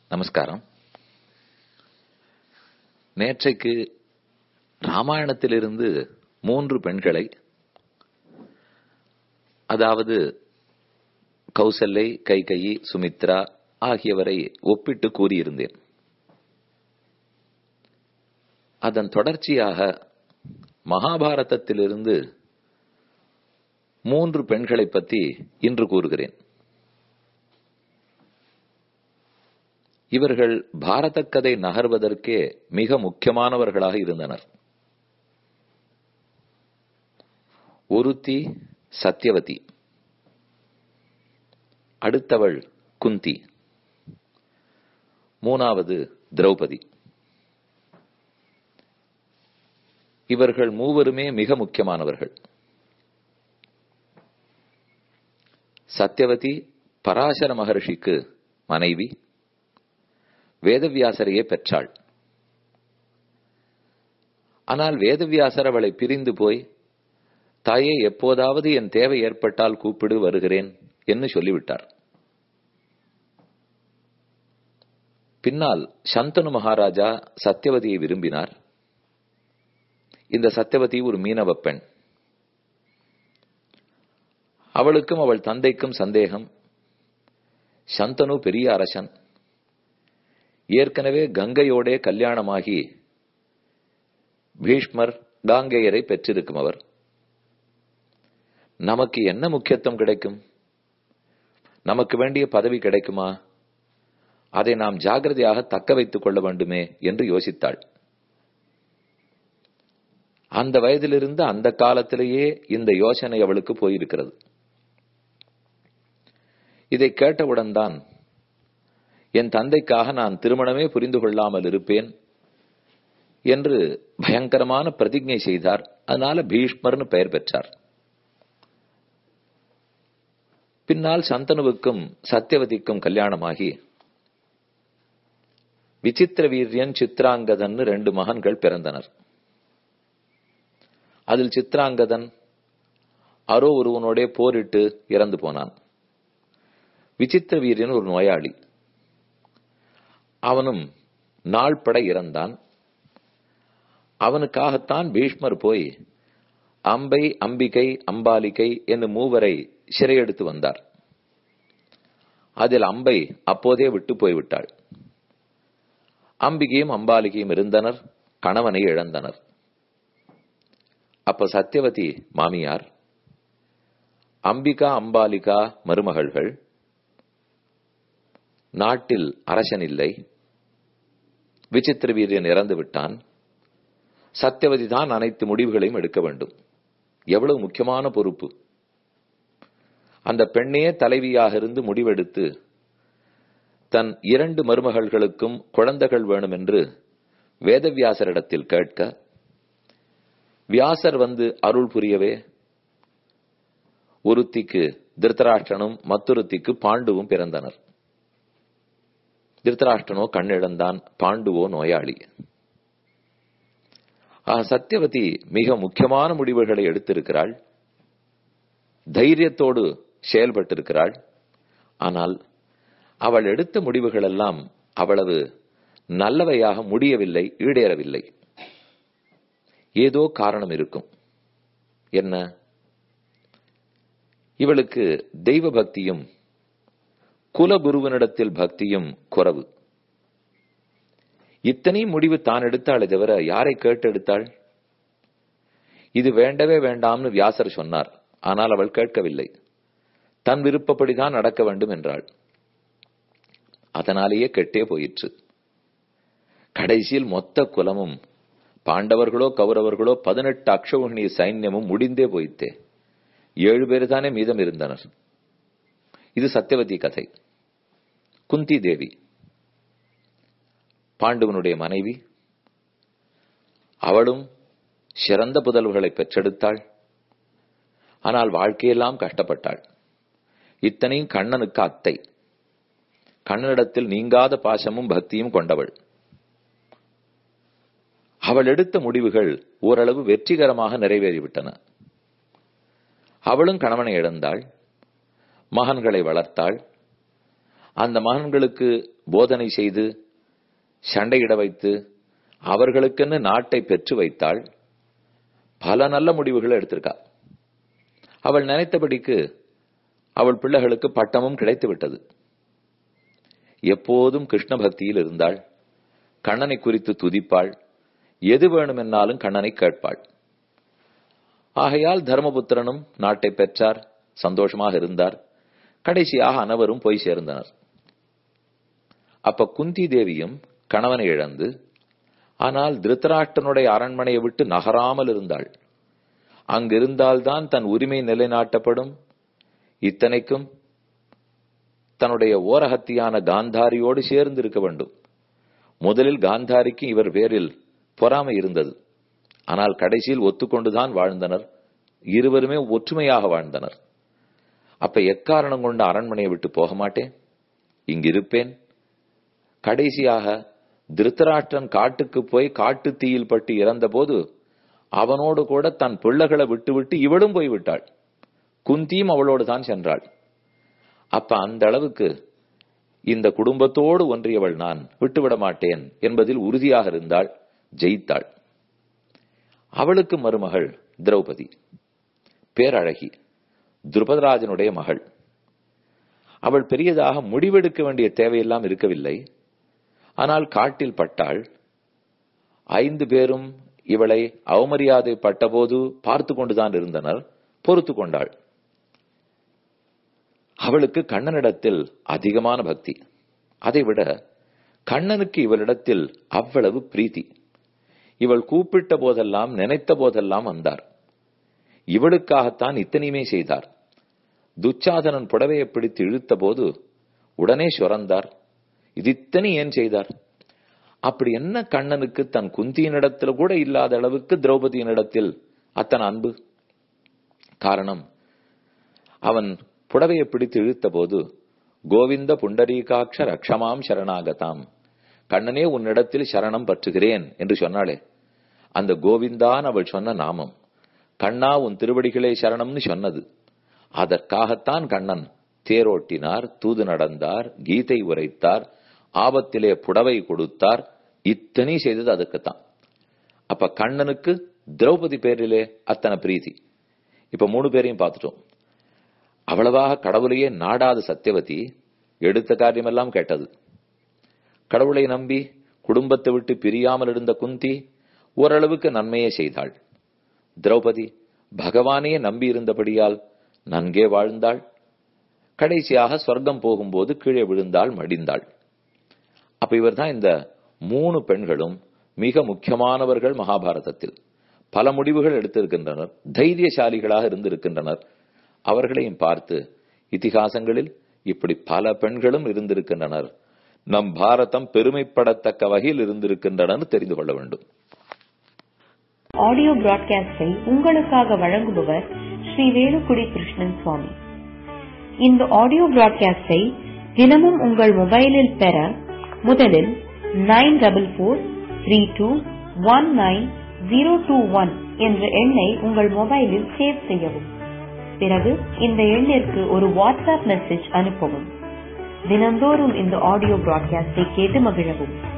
நமஸ்காரம் நேற்றைக்கு ராமாயணத்திலிருந்து மூன்று பெண்களை அதாவது கௌசல்லை கைகையி சுமித்ரா ஆகியவரை ஒப்பிட்டு கூறியிருந்தேன் அதன் தொடர்ச்சியாக மகாபாரதத்திலிருந்து மூன்று பெண்களை பற்றி இன்று கூறுகிறேன் இவர்கள் பாரத கதை நகர்வதற்கே மிக முக்கியமானவர்களாக இருந்தனர் ஒருத்தி சத்யவதி அடுத்தவள் குந்தி மூணாவது திரௌபதி இவர்கள் மூவருமே மிக முக்கியமானவர்கள் சத்யவதி பராசர மகர்ஷிக்கு மனைவி வேதவியாசரையே பெற்றாள் ஆனால் வேதவியாசர் அவளை பிரிந்து போய் தாயே எப்போதாவது என் தேவை ஏற்பட்டால் கூப்பிடு வருகிறேன் என்று சொல்லிவிட்டார் பின்னால் சந்தனு மகாராஜா சத்யவதியை விரும்பினார் இந்த சத்யவதி ஒரு மீனவ பெண் அவளுக்கும் அவள் தந்தைக்கும் சந்தேகம் சந்தனு பெரிய அரசன் ஏற்கனவே கங்கையோடே கல்யாணமாகி பீஷ்மர் காங்கேயரை பெற்றிருக்கும் அவர் நமக்கு என்ன முக்கியத்துவம் கிடைக்கும் நமக்கு வேண்டிய பதவி கிடைக்குமா அதை நாம் ஜாகிரதையாக தக்க வைத்துக் கொள்ள வேண்டுமே என்று யோசித்தாள் அந்த வயதிலிருந்து அந்த காலத்திலேயே இந்த யோசனை அவளுக்கு போயிருக்கிறது இதை கேட்டவுடன் தான் என் தந்தைக்காக நான் திருமணமே புரிந்து கொள்ளாமல் இருப்பேன் என்று பயங்கரமான பிரதிஜை செய்தார் அதனால பீஷ்மர்னு பெயர் பெற்றார் பின்னால் சந்தனுவுக்கும் சத்தியவதிக்கும் கல்யாணமாகி விசித்திர வீரியன் சித்ராங்கதன் ரெண்டு மகன்கள் பிறந்தனர் அதில் சித்ராங்கதன் அரோ ஒருவனோட போரிட்டு இறந்து போனான் விசித்திர வீரியன் ஒரு நோயாளி அவனும் நாள்பட இறந்தான் அவனுக்காகத்தான் பீஷ்மர் போய் அம்பை அம்பிகை அம்பாலிகை என்னும் மூவரை சிறையெடுத்து வந்தார் அதில் அம்பை அப்போதே விட்டு போய்விட்டாள் அம்பிகையும் அம்பாலிகையும் இருந்தனர் கணவனை இழந்தனர் அப்ப சத்யவதி மாமியார் அம்பிகா அம்பாலிகா மருமகள்கள் நாட்டில் அரசன் இல்லை விசித்திர வீரியன் இறந்து விட்டான் சத்தியவதி தான் அனைத்து முடிவுகளையும் எடுக்க வேண்டும் எவ்வளவு முக்கியமான பொறுப்பு அந்த பெண்ணே தலைவியாக இருந்து முடிவெடுத்து தன் இரண்டு மருமகள்களுக்கும் குழந்தைகள் வேணும் என்று வேதவியாசரிடத்தில் கேட்க வியாசர் வந்து அருள் புரியவே ஒருத்திக்கு திருத்தராஷ்டனும் மற்றொருத்திக்கு பாண்டுவும் பிறந்தனர் திருத்தராஷ்டனோ கண்ணிழந்தான் பாண்டுவோ நோயாளி சத்தியவதி மிக முக்கியமான முடிவுகளை எடுத்திருக்கிறாள் தைரியத்தோடு செயல்பட்டிருக்கிறாள் ஆனால் அவள் எடுத்த முடிவுகள் எல்லாம் அவ்வளவு நல்லவையாக முடியவில்லை ஈடேறவில்லை ஏதோ காரணம் இருக்கும் என்ன இவளுக்கு தெய்வ பக்தியும் குலகுருவனிடத்தில் பக்தியும் குறவு இத்தனை முடிவு தான் எடுத்தாளே தவிர யாரை கேட்டு எடுத்தாள் இது வேண்டவே வேண்டாம்னு வியாசர் சொன்னார் ஆனால் அவள் கேட்கவில்லை தன் விருப்பப்படிதான் நடக்க வேண்டும் என்றாள் அதனாலேயே கெட்டே போயிற்று கடைசியில் மொத்த குலமும் பாண்டவர்களோ கௌரவர்களோ பதினெட்டு அக்ஷவுணி சைன்யமும் முடிந்தே போயித்தே ஏழு பேர் தானே மீதம் இருந்தனர் இது சத்தியவதி கதை குந்தி தேவி பாண்டுவனுடைய மனைவி அவளும் சிறந்த புதல்வர்களை பெற்றெடுத்தாள் ஆனால் வாழ்க்கையெல்லாம் கஷ்டப்பட்டாள் இத்தனையும் கண்ணனுக்கு அத்தை கண்ணனிடத்தில் நீங்காத பாசமும் பக்தியும் கொண்டவள் அவள் எடுத்த முடிவுகள் ஓரளவு வெற்றிகரமாக நிறைவேறிவிட்டன அவளும் கணவனை இழந்தாள் மகன்களை வளர்த்தாள் அந்த மகன்களுக்கு போதனை செய்து சண்டையிட வைத்து அவர்களுக்கென்னு நாட்டை பெற்று வைத்தாள் பல நல்ல முடிவுகளை எடுத்திருக்கா அவள் நினைத்தபடிக்கு அவள் பிள்ளைகளுக்கு பட்டமும் கிடைத்து விட்டது எப்போதும் கிருஷ்ண பக்தியில் இருந்தாள் கண்ணனை குறித்து துதிப்பாள் எது வேணுமென்னாலும் கண்ணனை கேட்பாள் ஆகையால் தர்மபுத்திரனும் நாட்டை பெற்றார் சந்தோஷமாக இருந்தார் கடைசியாக அனைவரும் போய் சேர்ந்தனர் அப்ப குந்தி தேவியும் கணவனை இழந்து ஆனால் திருத்தராஷ்டனுடைய அரண்மனையை விட்டு நகராமல் இருந்தாள் அங்கிருந்தால்தான் தன் உரிமை நிலைநாட்டப்படும் இத்தனைக்கும் தன்னுடைய ஓரகத்தியான காந்தாரியோடு சேர்ந்து இருக்க வேண்டும் முதலில் காந்தாரிக்கு இவர் பேரில் பொறாமை இருந்தது ஆனால் கடைசியில் ஒத்துக்கொண்டுதான் வாழ்ந்தனர் இருவருமே ஒற்றுமையாக வாழ்ந்தனர் அப்ப எக்காரணம் கொண்ட அரண்மனையை விட்டு போக மாட்டேன் இங்கிருப்பேன் கடைசியாக திருத்தராஷ்டிரன் காட்டுக்கு போய் காட்டு தீயில் பட்டு இறந்தபோது அவனோடு கூட தன் பிள்ளைகளை விட்டுவிட்டு இவளும் போய்விட்டாள் குந்தியும் அவளோடு தான் சென்றாள் அப்ப அந்த அளவுக்கு இந்த குடும்பத்தோடு ஒன்றியவள் நான் விட்டுவிட மாட்டேன் என்பதில் உறுதியாக இருந்தாள் ஜெயித்தாள் அவளுக்கு மருமகள் திரௌபதி பேரழகி துருபதராஜனுடைய மகள் அவள் பெரியதாக முடிவெடுக்க வேண்டிய தேவையெல்லாம் இருக்கவில்லை ஆனால் காட்டில் பட்டாள் ஐந்து பேரும் இவளை அவமரியாதை பட்டபோது பார்த்து கொண்டுதான் இருந்தனர் பொறுத்து கொண்டாள் அவளுக்கு கண்ணனிடத்தில் அதிகமான பக்தி அதைவிட கண்ணனுக்கு இவளிடத்தில் அவ்வளவு பிரீத்தி இவள் கூப்பிட்ட போதெல்லாம் நினைத்த போதெல்லாம் வந்தார் இவளுக்காகத்தான் இத்தனையுமே செய்தார் துச்சாதனன் புடவையை பிடித்து இழுத்த போது உடனே சுரந்தார் இது இத்தனை ஏன் செய்தார் அப்படி என்ன கண்ணனுக்கு தன் குந்தியினிடத்தில் கூட இல்லாத அளவுக்கு திரௌபதியினிடத்தில் அத்தனை அன்பு காரணம் அவன் புடவையை பிடித்து இழுத்த போது கோவிந்த புண்டரீகாட்ச ரக்ஷமாம் சரணாகதாம் கண்ணனே உன்னிடத்தில் சரணம் பற்றுகிறேன் என்று சொன்னாளே அந்த கோவிந்தான் அவள் சொன்ன நாமம் கண்ணா உன் திருவடிகளே சரணம்னு சொன்னது அதற்காகத்தான் கண்ணன் தேரோட்டினார் தூது நடந்தார் கீதை உரைத்தார் ஆபத்திலே புடவை கொடுத்தார் இத்தனை செய்தது அதுக்குத்தான் அப்ப கண்ணனுக்கு திரௌபதி பேரிலே அத்தனை பிரீத்தி இப்ப மூணு பேரையும் பார்த்துட்டோம் அவ்வளவாக கடவுளையே நாடாத சத்தியவதி எடுத்த காரியமெல்லாம் கேட்டது கடவுளை நம்பி குடும்பத்தை விட்டு பிரியாமல் இருந்த குந்தி ஓரளவுக்கு நன்மையே செய்தாள் திரௌபதி பகவானையே நம்பி இருந்தபடியால் நன்கே வாழ்ந்தாள் கடைசியாக சொர்க்கம் போகும்போது கீழே விழுந்தாள் மடிந்தாள் அப்ப இவர் தான் இந்த மூணு பெண்களும் மிக முக்கியமானவர்கள் மகாபாரதத்தில் பல முடிவுகள் எடுத்திருக்கின்றனர் தைரியசாலிகளாக இருந்திருக்கின்றனர் அவர்களையும் பார்த்து இதிகாசங்களில் இப்படி பல பெண்களும் இருந்திருக்கின்றனர் நம் பாரதம் பெருமைப்படத்தக்க வகையில் இருந்திருக்கின்றனர் தெரிந்து கொள்ள வேண்டும் ஆடியோ பிராட்காஸ்டை உங்களுக்காக வழங்குபவர் ஸ்ரீ வேலுக்குடி கிருஷ்ணன் சுவாமி இந்த ஆடியோ பிராட்காஸ்டை தினமும் உங்கள் மொபைலில் பெற முதலில் nine double four three two one nine zero two one என்ற எண்ணை உங்கள் மொபைலில் சேவ் செய்யவும் பிறகு இந்த எண்ணிற்கு ஒரு வாட்ஸ்அப் மெசேஜ் அனுப்பவும் தினந்தோறும் இந்த ஆடியோ பிராட்காஸ்டை கேட்டு மகிழவும்